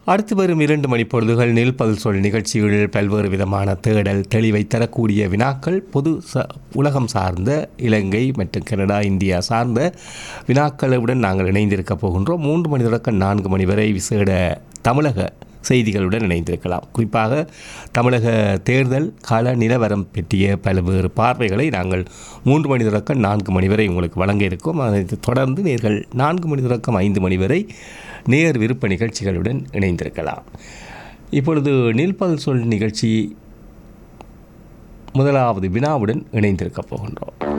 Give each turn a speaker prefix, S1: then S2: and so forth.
S1: அடுத்து வரும் இரண்டு மணி பொழுதுகள் நில்பல் சொல் நிகழ்ச்சிகள் பல்வேறு விதமான தேடல் தெளிவை தரக்கூடிய வினாக்கள் பொது ச உலகம் சார்ந்த இலங்கை மற்றும் கனடா இந்தியா சார்ந்த வினாக்களுடன் நாங்கள் இணைந்திருக்க போகின்றோம் மூன்று மணி தொடக்கம் நான்கு மணி வரை விசேட தமிழக செய்திகளுடன் இணைந்திருக்கலாம் குறிப்பாக தமிழக தேர்தல் கள நிலவரம் பற்றிய பல்வேறு பார்வைகளை நாங்கள் மூன்று மணி தொடக்கம் நான்கு மணி வரை உங்களுக்கு வழங்க இருக்கோம் அதைத் தொடர்ந்து நேர்கள் நான்கு மணி தொடக்கம் ஐந்து மணி வரை நேர் விருப்ப நிகழ்ச்சிகளுடன் இணைந்திருக்கலாம் இப்பொழுது நீல்பல் சொல் நிகழ்ச்சி முதலாவது வினாவுடன் இணைந்திருக்கப் போகின்றோம்